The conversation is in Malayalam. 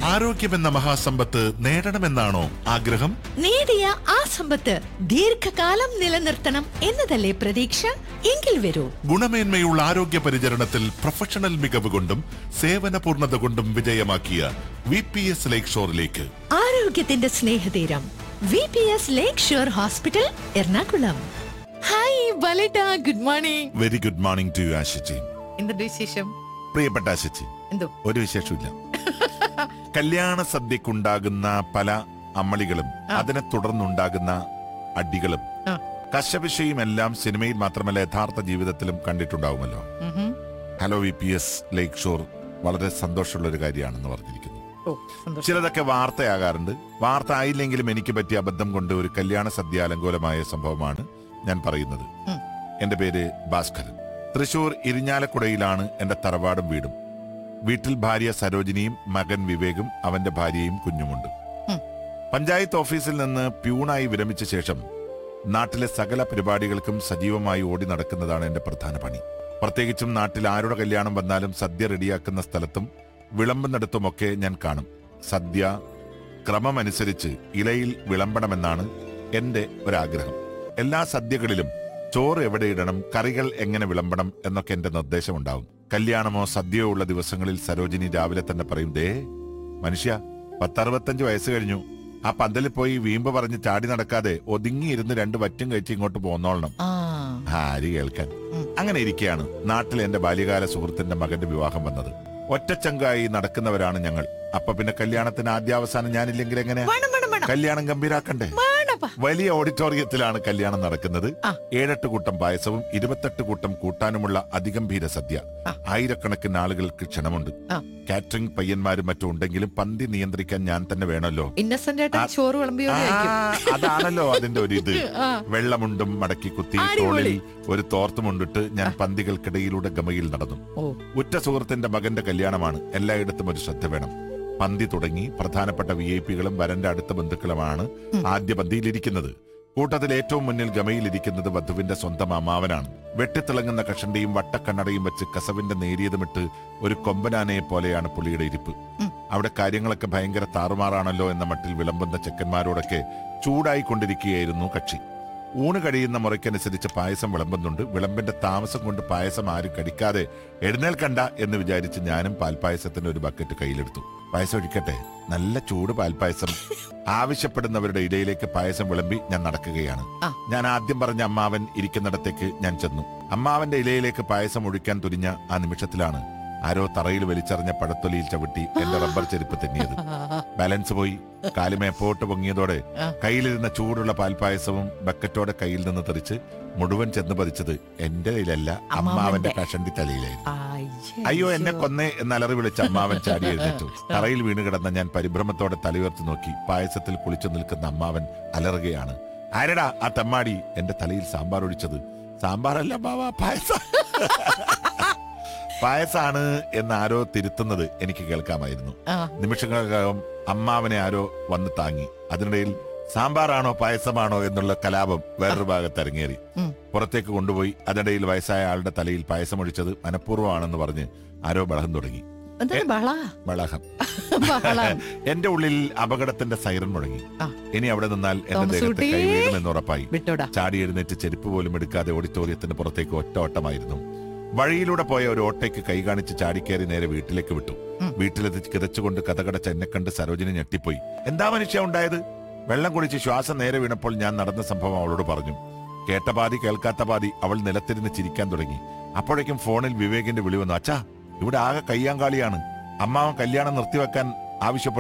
ആരോഗ്യമെന്ന മഹാസമ്പത്ത് നേടണമെന്നാണോ ആഗ്രഹം നേടിയ ആ സമ്പത്ത് ദീർഘകാലം നിലനിർത്തണം എന്നതല്ലേ പ്രതീക്ഷ എങ്കിൽ വരൂ ഗുണമേന്മയുള്ള ആരോഗ്യ പരിചരണത്തിൽ പ്രൊഫഷണൽ മികവ് കൊണ്ടും സേവന പൂർണ്ണത കൊണ്ടും വിജയമാക്കിയ വി പി എസ് ലേക്ക് ഷോറിലേക്ക് ആരോഗ്യത്തിന്റെ സ്നേഹതീരം V P S lakeshore hospital Ernakulam hi ബലേട്ട good morning very good morning to you ആശിച്ചി എന്തുണ്ട് വിശേഷം പ്രിയപ്പെട്ട ആശിച്ചി എന്തോ ഒരു വിശേഷമില്ല കല്യാണ സദ്യക്കുണ്ടാകുന്ന പല അമ്മളികളും അതിനെ തുടർന്നുണ്ടാകുന്ന അടികളും ആ. കശപിശയും എല്ലാം സിനിമയിൽ മാത്രമല്ല യഥാർത്ഥ ജീവിതത്തിലും കണ്ടിട്ടുണ്ടാവുമല്ലോ ഉഹും. Hello V P S lakeshore വളരെ സന്തോഷമുള്ള ഒരു കാര്യമാണെന്ന് പറഞ്ഞിരിക്കുന്നു ഓ സന്തോഷം ചിലതൊക്കെ വാർത്തയാകാറുണ്ട് വാർത്ത ആയില്ലെങ്കിലും എനിക്ക് പറ്റിയ അബദ്ധം കൊണ്ട് ഒരു കല്യാണ സദ്യ അലങ്കോലമായ സംഭവമാണ് ഞാൻ പറയുന്നത് ഉം. എന്റെ പേര് ഭാസ്കരൻ തൃശൂർ ഇരിഞ്ഞാലക്കുടയിലാണ് എന്റെ തറവാടും വീടും വീട്ടിൽ ഭാര്യ സരോജിനിയും മകൻ വിവേകും അവന്റെ ഭാര്യയും കുഞ്ഞുമുണ്ട് ഉം. പഞ്ചായത്ത് ഓഫീസിൽ നിന്ന് പ്യൂണായി വിരമിച്ച ശേഷം നാട്ടിലെ സകല പരിപാടികൾക്കും സജീവമായി ഓടി നടക്കുന്നതാണ് എന്റെ പ്രധാന പണി പ്രത്യേകിച്ചും നാട്ടിൽ ആരുടെ കല്യാണം വന്നാലും സദ്യ റെഡിയാക്കുന്ന സ്ഥലത്തും വിളമ്പുന്നിടത്തുമൊക്കെ ഞാൻ കാണും സദ്യ ക്രമമനുസരിച്ച് ഇലയിൽ വിളമ്പണമെന്നാണ് എന്റെ ഒരാഗ്രഹം എല്ലാ സദ്യകളിലും ചോറ് എവിടെ ഇടണം കറികൾ എങ്ങനെ വിളമ്പണം എന്നൊക്കെ എന്റെ നിർദ്ദേശമുണ്ടാവും കല്യാണമോ സദ്യയോ ഉള്ള ദിവസങ്ങളിൽ സരോജിനി രാവിലെ തന്നെ പറയും ദേ മനുഷ്യ പത്തറുപത്തഞ്ച് വയസ്സ് കഴിഞ്ഞു ആ പന്തലിൽ പോയി വീമ്പ് പറഞ്ഞ് ചാടി നടക്കാതെ ഒതുങ്ങിയിരുന്ന് രണ്ട് വറ്റും കഴിച്ച് ഇങ്ങോട്ട് പോന്നോളണം ആ ആര് കേൾക്കാൻ ഉം. അങ്ങനെ ഇരിക്കെയാണ് നാട്ടിൽ എന്റെ ബാല്യകാല സുഹൃത്തിന്റെ മകന്റെ വിവാഹം വന്നത് ഒറ്റച്ചങ്കായി നടക്കുന്നവരാണ് ഞങ്ങൾ അപ്പൊ പിന്നെ കല്യാണത്തിന് ആദ്യാവസാനം ഞാനില്ലെങ്കിൽ എങ്ങനെ വേണം വേണം വേണം കല്യാണം ഗംഭീരാക്കണ്ടേ വേണപ്പാ വലിയ ഓഡിറ്റോറിയത്തിലാണ് കല്യാണം നടക്കുന്നത് ആ. ഏഴെട്ട് കൂട്ടം പായസവും ഇരുപത്തെട്ട് കൂട്ടം കൂട്ടാനുമുള്ള അതിഗംഭീര സദ്യ ആ. ആയിരക്കണക്കിന് ആളുകൾക്ക് ക്ഷണമുണ്ട് ആ. കാറ്ററിംഗ് പയ്യന്മാരും മറ്റും ഉണ്ടെങ്കിലും പന്തി നിയന്ത്രിക്കാൻ ഞാൻ തന്നെ വേണമല്ലോ ഇന്നസെന്റ് ആയിട്ട് ആ. ചോറ് വിളമ്പിയോണ്ടായിരിക്കും ആ, അതാണല്ലോ അതിന്റെ ഒരു ഇത് ആ. വെള്ളമുണ്ടും മടക്കി കുത്തി അടിപൊളി. തോളിൽ ഒരു തോർത്തുമുണ്ടിട്ട് ഞാൻ പന്തികൾക്കിടയിലൂടെ ഗമയിൽ നടന്നു ഓ ഉറ്റ സുഹൃത്തിന്റെ മകന്റെ കല്യാണമാണ് എല്ലായിടത്തും ഒരു ശ്രദ്ധ വേണം പന്തി തുടങ്ങി പ്രധാനപ്പെട്ട വി ഐ പികളും വരന്റെ അടുത്ത ബന്ധുക്കളുമാണ് ആദ്യ പന്തിയിലിരിക്കുന്നത് കൂട്ടത്തിൽ ഏറ്റവും മുന്നിൽ ഗമയിലിരിക്കുന്നത് വധുവിന്റെ സ്വന്തം അമ്മാവനാണ് വെട്ടിത്തിളങ്ങുന്ന കഷണ്ടിയും വട്ടക്കണ്ണടയും വെച്ച് കസവിന്റെ നേരിയതുമിട്ട് ഒരു കൊമ്പനാനയെ പോലെയാണ് പുള്ളിയുടെ ഇരിപ്പ് ഉം. അവിടെ കാര്യങ്ങളൊക്കെ ഭയങ്കര താറുമാറാണല്ലോ എന്ന മട്ടിൽ വിളമ്പുന്ന ചെക്കന്മാരോടൊക്കെ ചൂടായിക്കൊണ്ടിരിക്കുകയായിരുന്നു കക്ഷി ഊണ് കഴിയുന്ന മുറയ്ക്കനുസരിച്ച് പായസം വിളമ്പുന്നുണ്ട് വിളമ്പിന്റെ താമസം കൊണ്ട് പായസം ആരും കടിക്കാതെ എഴുന്നേൽക്കണ്ട എന്ന് വിചാരിച്ച് ഞാനും പാൽപ്പായസത്തിന്റെ ഒരു ബക്കറ്റ് കയ്യിലെടുത്തു പായസം ഒഴിക്കട്ടെ നല്ല ചൂട് പാൽപ്പായസം ആവശ്യപ്പെടുന്നവരുടെ ഇടയിലേക്ക് പായസം വിളമ്പി ഞാൻ നടക്കുകയാണ് ആ. ഞാൻ ആദ്യം പറഞ്ഞ അമ്മാവൻ ഇരിക്കുന്നിടത്തേക്ക് ഞാൻ ചെന്നു അമ്മാവന്റെ ഇലയിലേക്ക് പായസം ഒഴിക്കാൻ തുനിഞ്ഞ ആ നിമിഷത്തിലാണ് ആരോ തറയിൽ വലിച്ചെറിഞ്ഞ പഴത്തൊലിയിൽ ചവിട്ടി എന്റെ റബ്ബർ ചെരുപ്പ് തെന്നിയത് ബാലൻസ് പോയി കാലുമേപ്പോട്ട് പൊങ്ങിയതോടെ ആ. കയ്യിലിരുന്ന ചൂടുള്ള പാൽപ്പായസവും ബക്കറ്റോടെ കയ്യിൽ നിന്ന് തെറിച്ച് മുഴുവൻ ചെന്ന് പതിച്ചത് എന്റെ കയ്യിലല്ല അമ്മാവന്റെ അമ്മാവന്റെ. കഷണ്ടി തലയിലായിരുന്നു അയ്യോ. അയ്യോ എന്നെ കൊന്നേ എന്നലറി വിളിച്ച അമ്മാവൻ ചാടി എഴുന്നേറ്റു തറയിൽ വീണ് കിടന്ന ഞാൻ പരിഭ്രമത്തോടെ തലയുയർത്തി നോക്കി പായസത്തിൽ കുളിച്ചു നിൽക്കുന്ന അമ്മാവൻ അലറുകയാണ് ആരടാ ആ തെമ്മാടി എന്റെ തലയിൽ സാമ്പാർ ഒഴിച്ചത് സാമ്പാറല്ല അമ്മാവ പായസ പായസാണ് എന്ന് ആരോ തിരുത്തുന്നത് എനിക്ക് കേൾക്കാമായിരുന്നു ആ, നിമിഷങ്ങൾക്കകം അമ്മാവനെ ആരോ വന്ന് താങ്ങി അതിനിടയിൽ സാമ്പാറാണോ പായസമാണോ എന്നുള്ള കലാപം വേറൊരു ഭാഗത്ത് അരങ്ങേറി ഉം. പുറത്തേക്ക് കൊണ്ടുപോയി അതിനിടയിൽ വയസ്സായ ആളുടെ തലയിൽ പായസം ഒഴിച്ചത് മനഃപൂർവ്വമാണെന്ന് പറഞ്ഞ് ആരോ ബഹളം തുടങ്ങി എന്താണ് ബള ബളഹം ബഹളം എന്റെ ഉള്ളിൽ അപകടത്തിന്റെ സൈറൻ മുഴങ്ങി ആ. ഇനി അവിടെ നിന്നാൽ എന്റെ തോമസ് ദേഹത്ത് കുട്ടി. കൈ വീഴുമെന്ന് ഉറപ്പായി വിട്ടോടാ ചാടി എഴുന്നേറ്റ് ചെരുപ്പ് പോലും എടുക്കാതെ ഓഡിറ്റോറിയത്തിന്റെ പുറത്തേക്ക് ഒറ്റ ഓട്ടമായിരുന്നു വഴിയിലൂടെ പോയ ഒരു ഓട്ടയ്ക്ക് കൈ കാണിച്ച് ചാടിക്കയറി നേരെ വീട്ടിലേക്ക് വിട്ടു ഉം. വീട്ടിലെത്തിച്ച് കിതച്ചുകൊണ്ട് കഥകടച്ച് എന്നെ കണ്ട് സരോജിനി ഞെട്ടിപ്പോയി എന്താ മനുഷ്യ ഉണ്ടായത് വെള്ളം കുടിച്ച് ശ്വാസം നേരെ വീണപ്പോൾ ഞാൻ നടന്ന സംഭവം അവളോട് പറഞ്ഞു കേട്ട പാതി കേൾക്കാത്ത പാതി അവൾ നിലത്തിരുന്ന് ചിരിക്കാൻ തുടങ്ങി അപ്പോഴേക്കും ഫോണിൽ വിവേകിന്റെ വിളി വന്നു അച്ഛാ ഇവിടെ ആകെ കയ്യാങ്കാളിയാണ് അമ്മാവൻ കല്യാണം നിർത്തിവെക്കാൻ ആവശ്യപ്പെട്ടു